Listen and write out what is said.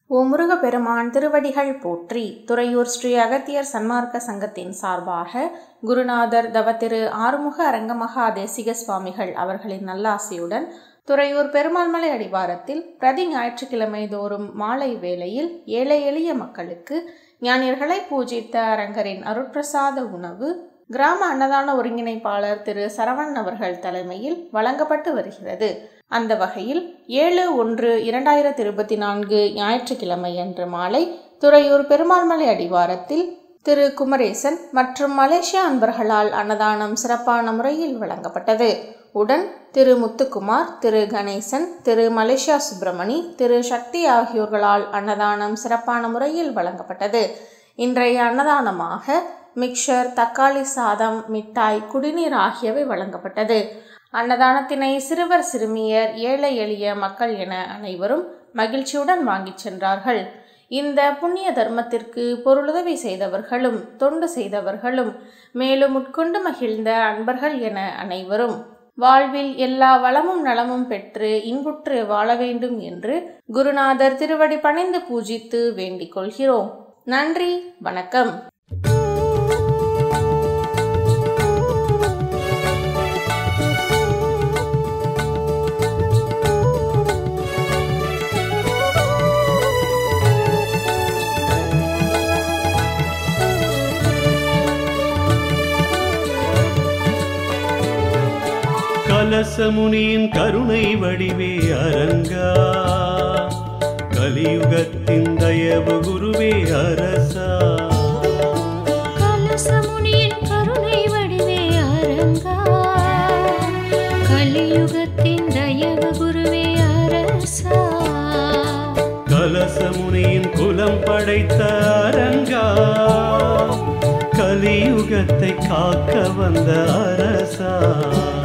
ஓ முருகப்பெருமான் திருவடிகள் போற்றி துறையூர் ஸ்ரீ அகத்தியர் சன்மார்க்க சங்கத்தின் சார்பாக குருநாதர் தவத்திரு ஆறுமுக அரங்கமகா தேசிக சுவாமிகள் அவர்களின் நல்லாசியுடன் துறையூர் பெருமாள்மலை அடிவாரத்தில் பிரதி ஞாயிற்றுக்கிழமை தோறும் மாலை வேளையில் ஏழை எளிய மக்களுக்கு ஞானியர்களை பூஜித்த அரங்கரின் அருட்பிரசாத உணவு கிராம அன்னதான ஒருங்கிணைப்பாளர் திரு சரவணன் அவர்கள் தலைமையில் வழங்கப்பட்டு வருகிறது அந்த வகையில் ஏழு ஒன்று இரண்டாயிரத்தி இருபத்தி நான்கு ஞாயிற்றுக்கிழமை அன்று மாலை துறையூர் பெருமாள்மலை அடிவாரத்தில் திரு குமரேசன் மற்றும் மலேசியா அன்பர்களால் அன்னதானம் சிறப்பான முறையில் வழங்கப்பட்டது உடன் திரு முத்துக்குமார் திரு கணேசன் திரு மலேசியா சுப்பிரமணி திரு சக்தி ஆகியோர்களால் அன்னதானம் சிறப்பான முறையில் வழங்கப்பட்டது இன்றைய அன்னதானமாக மிக்சர் தக்காளி சாதம் மிட்டாய் குடிநீர் ஆகியவை வழங்கப்பட்டது அன்னதானத்தினை சிறுவர் சிறுமியர் ஏழை எளிய மக்கள் என அனைவரும் மகிழ்ச்சியுடன் வாங்கிச் சென்றார்கள் இந்த புண்ணிய தர்மத்திற்கு பொருளுதவி செய்தவர்களும் தொண்டு செய்தவர்களும் மேலும் உட்கொண்டு மகிழ்ந்த அன்பர்கள் என அனைவரும் வாழ்வில் எல்லா வளமும் நலமும் பெற்று இன்புற்று வாழ வேண்டும் என்று குருநாதர் திருவடி பணிந்து பூஜித்து வேண்டிக் கொள்கிறோம் நன்றி வணக்கம் கலசமுனியின் கருணை வடிவே அரங்கா கலியுகத்தின் தயவு குருவே அரசா கலசமுனியின் கருணை வடிவே அரங்கா கலியுகத்தின் தயவு குருவே அரசா கலசமுனியின் குலம் படைத்த அரங்கா கலியுகத்தை காக்க வந்த அரசா